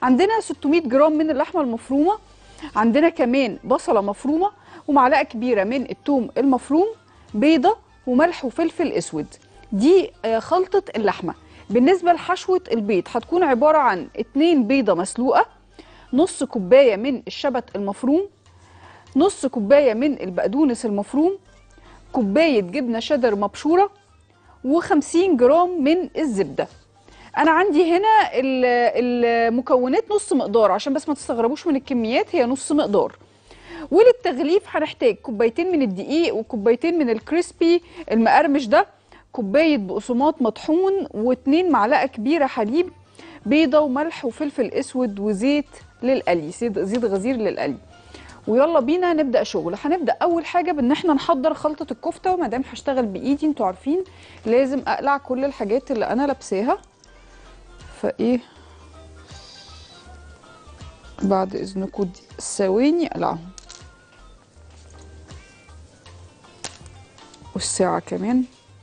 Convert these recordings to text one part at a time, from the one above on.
عندنا 600 جرام من اللحمه المفرومه عندنا كمان بصله مفرومه ومعلقه كبيره من الثوم المفروم بيضه وملح وفلفل اسود دي آه، خلطه اللحمه بالنسبه لحشوه البيض هتكون عباره عن 2 بيضه مسلوقه نص كوبايه من الشبت المفروم نص كوبايه من البقدونس المفروم كوبايه جبنه شيدر مبشوره و50 جرام من الزبده انا عندي هنا ال- المكونات نص مقدار عشان بس ما تستغربوش من الكميات هي نص مقدار وللتغليف هنحتاج كوبايتين من الدقيق وكوبايتين من الكريسبي المقرمش ده كوبايه بقسماط مطحون واتنين معلقه كبيره حليب بيضه وملح وفلفل اسود وزيت للقلي زيت زيت غزير للقلي ويلا بينا نبدا شغل هنبدا اول حاجه بان احنا نحضر خلطه الكفته وما دام هشتغل بايدي انتوا عارفين لازم اقلع كل الحاجات اللي انا لابساها فايه بعد اذنكم دي ثواني اقلعهم والساعه كمان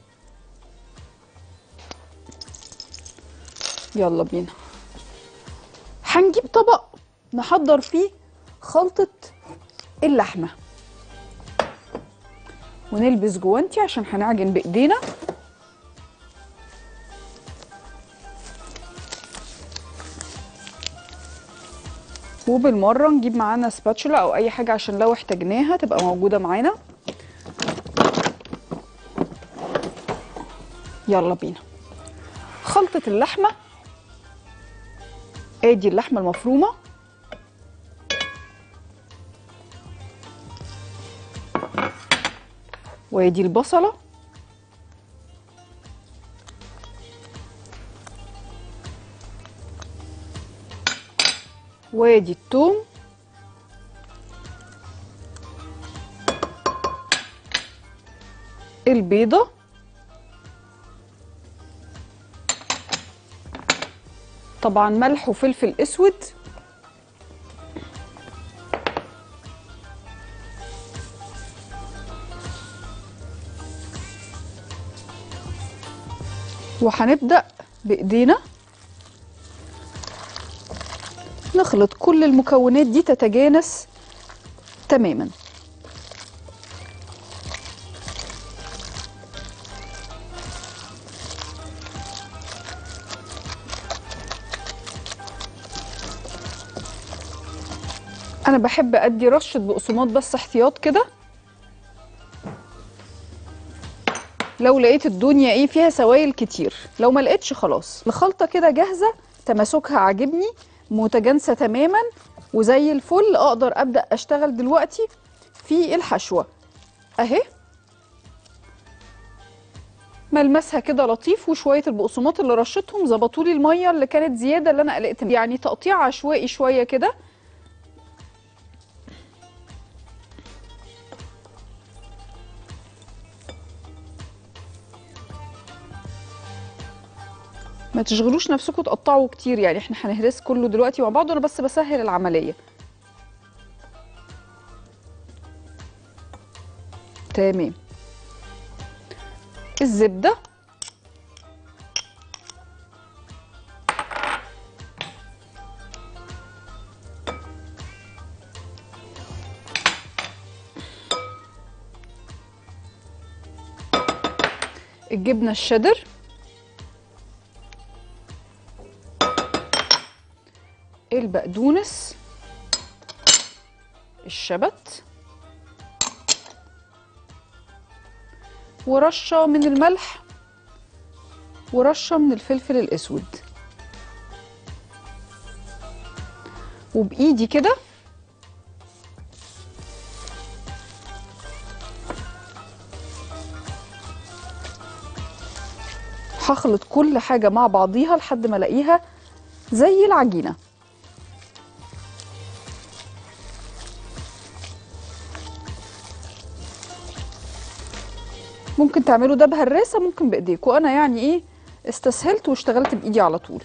يلا بينا هنجيب طبق نحضر فيه خلطة اللحمة ونلبس جوانتي عشان هنعجن بايدينا وبالمرة نجيب معانا سباتشولا او اي حاجة عشان لو احتاجناها تبقى موجودة معانا يلا بينا خلطة اللحمة ادي اللحمة المفرومة وادي البصلة وادي الثوم البيضة طبعا ملح وفلفل اسود وهنبدأ بإيدينا نخلط كل المكونات دي تتجانس تماما انا بحب ادي رشه بقسماط بس احتياط كده لو لقيت الدنيا ايه فيها سوائل كتير لو ما لقيتش خلاص الخلطه كده جاهزه تماسكها عاجبني متجانسه تماما وزي الفل اقدر ابدا اشتغل دلوقتي في الحشوه اهي ملمسها كده لطيف وشويه البقسماط اللي رشتهم ظبطوا لي الميه اللي كانت زياده اللي انا قلقت منها. يعني تقطيع عشوائي شويه كده ما تشغلوش نفسكم تقطعوا كتير يعني احنا هنهرس كله دلوقتي مع بعض وانا بس بسهل العمليه تمام الزبده الجبنه الشيدر البقدونس الشبت ورشة من الملح ورشة من الفلفل الأسود وبإيدي كده هخلط كل حاجة مع بعضيها لحد ما الاقيها زي العجينة ممكن تعملوا ده بهراسه ممكن بايديكم انا يعني ايه استسهلت واشتغلت بايدي على طول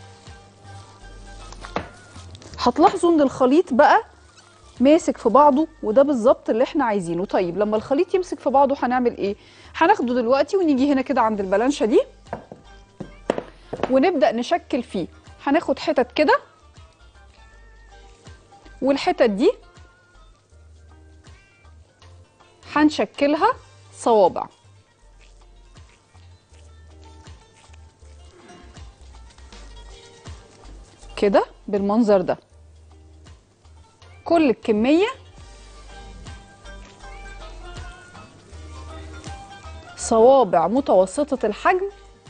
هتلاحظوا ان الخليط بقى ماسك في بعضه وده بالظبط اللي احنا عايزينه طيب لما الخليط يمسك في بعضه هنعمل ايه هناخده دلوقتي ونيجي هنا كده عند البلانشه دي ونبدا نشكل فيه هناخد حتت كده والحتت دي هنشكلها صوابع كده بالمنظر ده كل الكمية صوابع متوسطة الحجم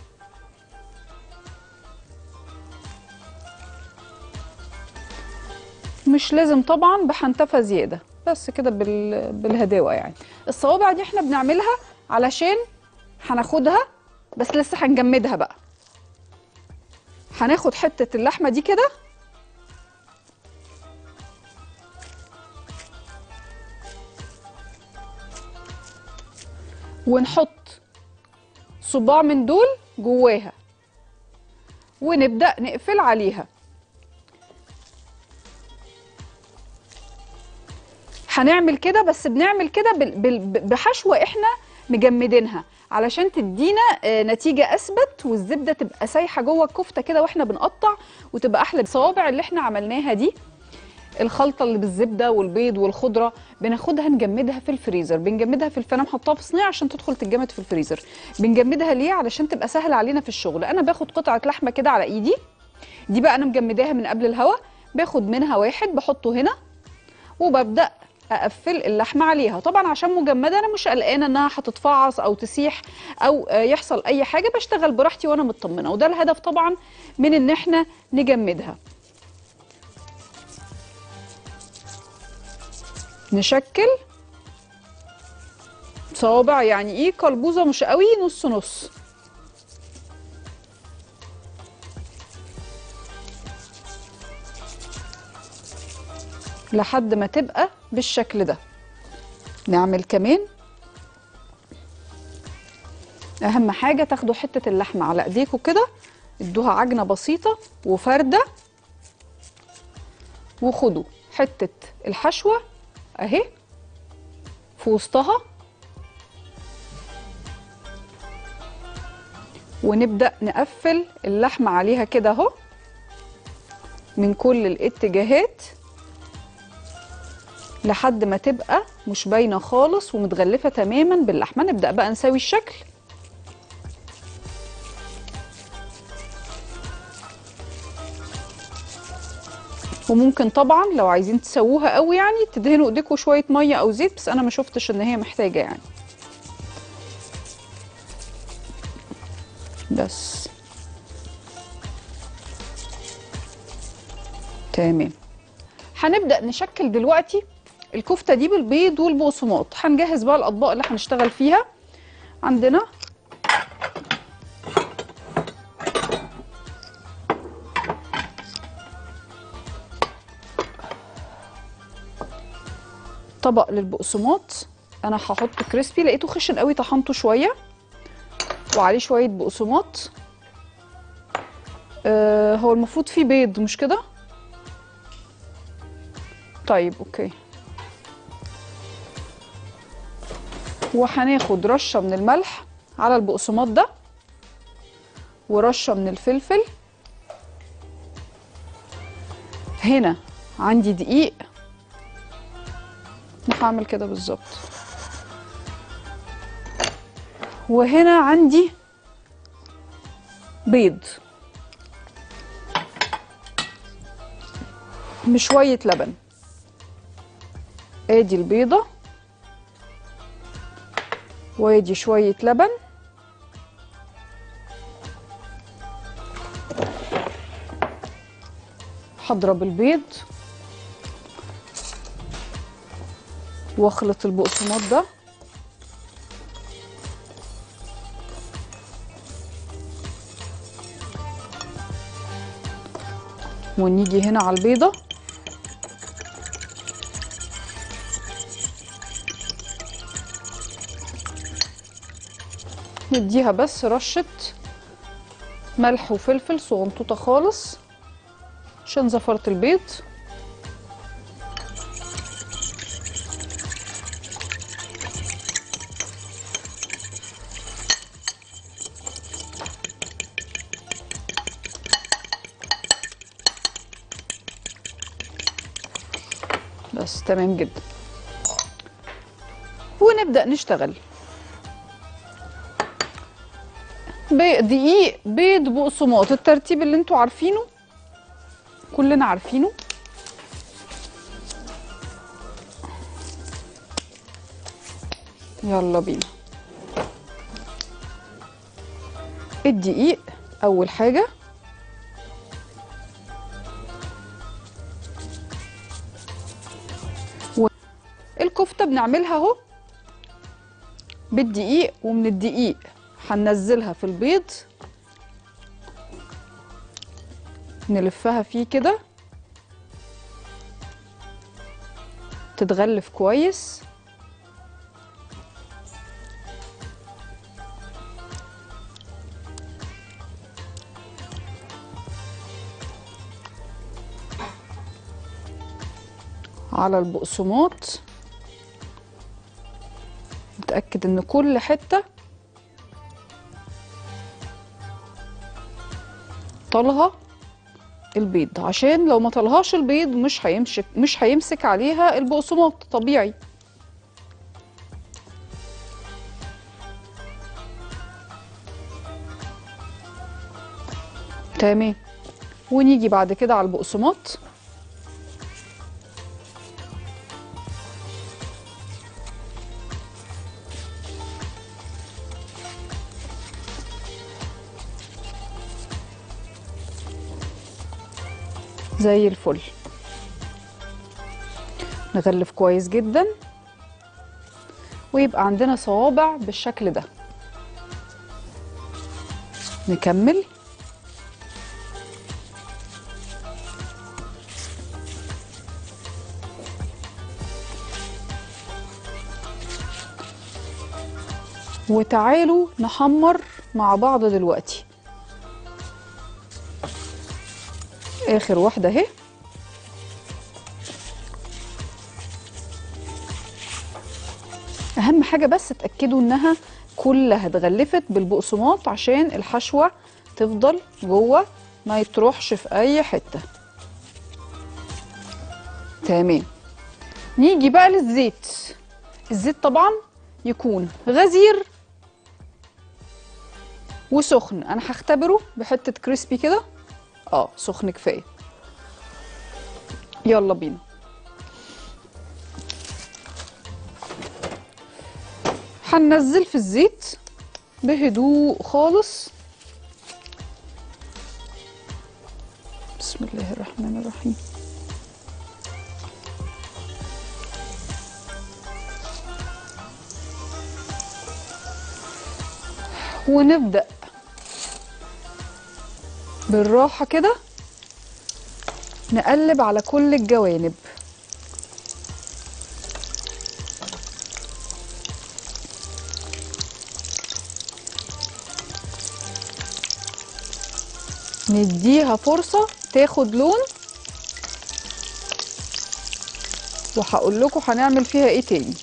مش لازم طبعا بحنتفة زيادة بس كده بال... بالهداوة يعني الصوابع دي احنا بنعملها علشان هناخدها بس لسه هنجمدها بقى هناخد حتة اللحمة دي كده ونحط صباع من دول جواها ونبدأ نقفل عليها هنعمل كده بس بنعمل كده بال- بال- بحشوة احنا مجمدينها علشان تدينا آه، نتيجة أثبت والزبدة تبقى سايحة جوه الكفتة كده واحنا بنقطع وتبقى أحلى الصوابع اللي احنا عملناها دي الخلطة اللي بالزبدة والبيض والخضرة بناخدها نجمدها في الفريزر بنجمدها في الفنم حطها في صينية عشان تدخل تتجمد في الفريزر بنجمدها ليه علشان تبقى سهلة علينا في الشغل أنا باخد قطعة لحمة كده على إيدي دي بقى أنا مجمداها من قبل الهوا باخد منها واحد بحطه هنا وببدأ اقفل اللحمه عليها طبعا عشان مجمده انا مش قلقانه انها هتتفعص او تسيح او آه، يحصل اي حاجه بشتغل براحتي وانا مطمنه وده الهدف طبعا من ان احنا نجمدها نشكل صوابع يعني ايه قلبوزه مش قوي نص نص لحد ما تبقى بالشكل ده نعمل كمان اهم حاجه تاخدوا حته اللحمه على ايديكم كده ادوها عجنه بسيطه وفرده وخدوا حته الحشوه اهي في وسطها ونبدا نقفل اللحمه عليها كده اهو من كل الاتجاهات لحد ما تبقى مش باينه خالص ومتغلفه تماما باللحمه نبدا بقى نسوي الشكل وممكن طبعا لو عايزين تسووها قوي يعني تدهنوا ايديكم شويه ميه او زيت بس انا ما شفتش ان هي محتاجه يعني بس تمام هنبدأ نشكل دلوقتي الكفتة دي بالبيض والبقسماط هنجهز بقى الأطباق اللي هنشتغل فيها عندنا طبق للبقسماط انا هحط كريسبي لقيته خشن قوي طحنته شويه وعليه شويه بقسماط آه هو المفروض فيه بيض مش كده طيب اوكي وهناخد رشه من الملح على البقسماط ده ورشه من الفلفل هنا عندي دقيق هعمل كده بالظبط وهنا عندي بيض بشوية لبن ادي البيضة وادي شوية لبن هضرب البيض واخلط البقسماط ده ونيجي هنا على البيضة نديها بس رشة ملح وفلفل صغنطوطة خالص عشان زفرة البيض بس تمام جدا ونبدأ نشتغل بي- دقيق بيض بقسماط الترتيب اللي انتوا عارفينه كلنا عارفينه يلا بينا الدقيق اول حاجه و- الكفته بنعملها اهو بالدقيق ومن الدقيق هننزلها في البيض نلفها فيه كده تتغلف كويس على البقسماط نتأكد ان كل حتة طالها البيض عشان لو ما طلهاش البيض مش هيمسك مش هيمسك عليها البقسماط طبيعي تمام ونيجي بعد كده على البقسماط زي الفل نغلف كويس جدا ويبقى عندنا صوابع بالشكل ده نكمل وتعالوا نحمر مع بعض دلوقتي اخر واحده اهي اهم حاجه بس اتاكدوا انها كلها اتغلفت بالبقسماط عشان الحشوه تفضل جوه ما يتروحش في اي حته تمام نيجي بقى للزيت الزيت طبعا يكون غزير وسخن انا هختبره بحته كريسبي كده اه سخن كفايه يلا بينا هننزل في الزيت بهدوء خالص بسم الله الرحمن الرحيم ونبدأ بالراحة كده نقلب على كل الجوانب نديها فرصة تاخد لون وهقول لكم هنعمل فيها ايه تاني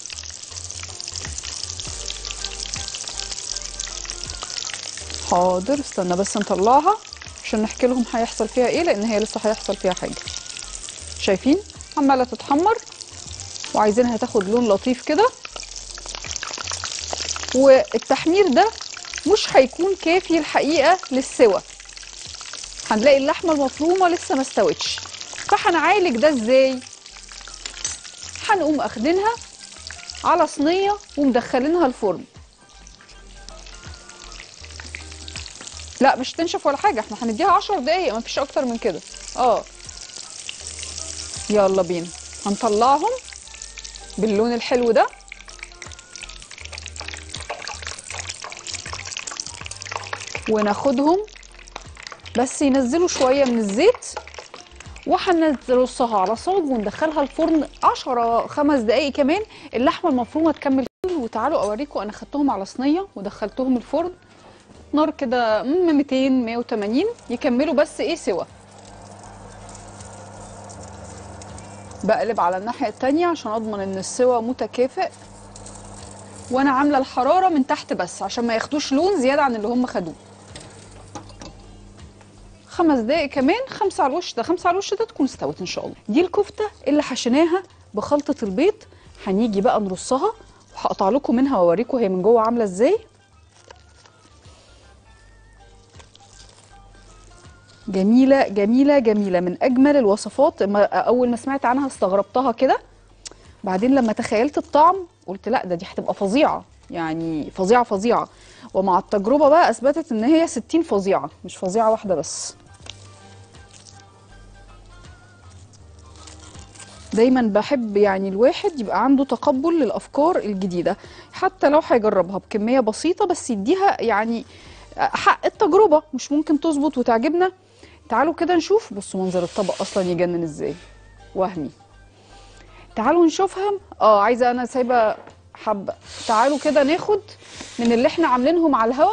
حاضر استنى بس نطلعها عشان نحكي لهم هيحصل فيها ايه لان هي لسه هيحصل فيها حاجه شايفين عماله تتحمر وعايزينها تاخد لون لطيف كده والتحمير ده مش هيكون كافي الحقيقه للسوى هنلاقي اللحمه المفرومه لسه ما استوتش فهنعالج ده ازاي هنقوم اخدينها على صينيه ومدخلينها الفرن لا مش تنشف ولا حاجه احنا هنديها 10 دقايق مفيش اكتر من كده اه يلا بينا هنطلعهم باللون الحلو ده وناخدهم بس ينزلوا شويه من الزيت وهنرصها على صاج وندخلها الفرن 10 خمس دقايق كمان اللحمه المفرومه تكمل وتعالوا اوريكم انا خدتهم على صينيه ودخلتهم الفرن نار كده من 200 180 يكملوا بس ايه سوا بقلب على الناحيه التانية عشان اضمن ان السوا متكافئ وانا عامله الحراره من تحت بس عشان ما ياخدوش لون زياده عن اللي هم خدوه خمس دقايق كمان خمسة على الوش ده خمسة على الوش ده تكون استوت ان شاء الله دي الكفته اللي حشيناها بخلطه البيض هنيجي بقى نرصها وهقطع لكم منها واوريكم هي من جوه عامله ازاي جميله جميله جميله من اجمل الوصفات ما اول ما سمعت عنها استغربتها كده بعدين لما تخيلت الطعم قلت لا ده دي هتبقى فظيعه يعني فظيعه فظيعه ومع التجربه بقى اثبتت ان هي 60 فظيعه مش فظيعه واحده بس دايما بحب يعني الواحد يبقى عنده تقبل للافكار الجديده حتى لو هيجربها بكميه بسيطه بس يديها يعني حق التجربه مش ممكن تظبط وتعجبنا تعالوا كده نشوف بصوا منظر الطبق اصلا يجنن ازاي وهمي تعالوا نشوفها اه عايزه انا سايبه حبه تعالوا كده ناخد من اللي احنا عاملينهم على الهوا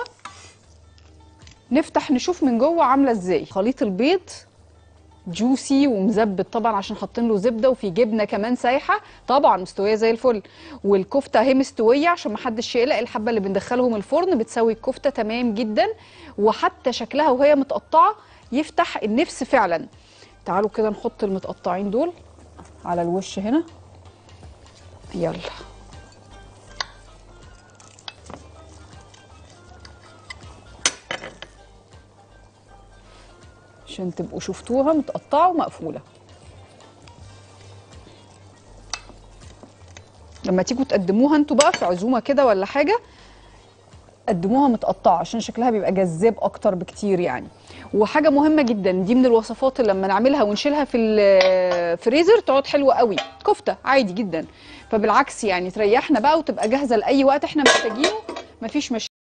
نفتح نشوف من جوه عامله ازاي خليط البيض جوسي ومزبط طبعا عشان حاطين له زبده وفي جبنه كمان سايحه طبعا مستويه زي الفل والكفته اهي مستويه عشان ما حدش يقلق الحبه اللي بندخلهم الفرن بتسوي الكفته تمام جدا وحتى شكلها وهي متقطعه يفتح النفس فعلا تعالوا كده نحط المتقطعين دول على الوش هنا يلا عشان تبقوا شفتوها متقطعه ومقفوله لما تيجوا تقدموها انتوا بقى في عزومه كده ولا حاجه قدموها متقطعه عشان شكلها بيبقى جذاب اكتر بكتير يعني وحاجه مهمه جدا دي من الوصفات اللي لما نعملها ونشيلها في الفريزر تقعد حلوه قوي كفته عادي جدا فبالعكس يعني تريحنا بقى وتبقى جاهزه لاي وقت احنا محتاجينه مفيش مشاكل